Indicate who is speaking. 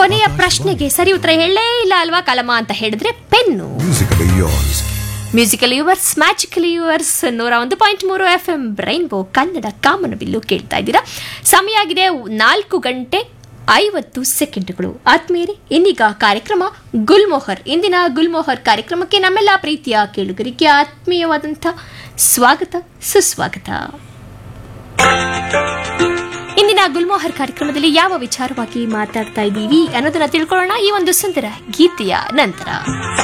Speaker 1: ಕೊನೆಯ ಪ್ರಶ್ನೆಗೆ ಸರಿ ಉತ್ತರ ಹೇಳಲೇ ಇಲ್ಲ ಅಲ್ವಾ ಕಲಮ ಅಂತ ಹೇಳಿದ್ರೆ pen
Speaker 2: Musically yours.
Speaker 1: Musical yours magical yours ನೂರ ಒಂದು ಪಾಯಿಂಟ್ ಮೂರು ಎಫ್ ಎಂ ರೈನ್ಬೋ ಕನ್ನಡ ಕಾಮನಬಿಲ್ಲು ಕೇಳ್ತಾ ಇದ್ದೀರಾ ಸಮಯ ಆಗಿದೆ ನಾಲ್ಕು ಗಂಟೆ ಐವತ್ತು ಸೆಕೆಂಡ್ಗಳು ಆತ್ಮೀಯರೇ ಇನ್ನೀಗ ಕಾರ್ಯಕ್ರಮ ಗುಲ್ಮೋಹರ್ ಇಂದಿನ ಗುಲ್ಮೋಹರ್ ಕಾರ್ಯಕ್ರಮಕ್ಕೆ ನಮ್ಮೆಲ್ಲ ಪ್ರೀತಿಯ ಕೇಳುಗರಿಗೆ ಆತ್ಮೀಯವಾದಂಥ ಸ್ವಾಗತ ಸುಸ್ವಾಗತ ಇಂದಿನ ಗುಲ್ಮೋಹರ್ ಕಾರ್ಯಕ್ರಮದಲ್ಲಿ ಯಾವ ವಿಚಾರವಾಗಿ ಮಾತಾಡ್ತಾ ಇದ್ದೀವಿ ಅನ್ನೋದನ್ನ ತಿಳ್ಕೊಳ್ಳೋಣ ಈ ಒಂದು ಸುಂದರ ಗೀತೆಯ ನಂತರ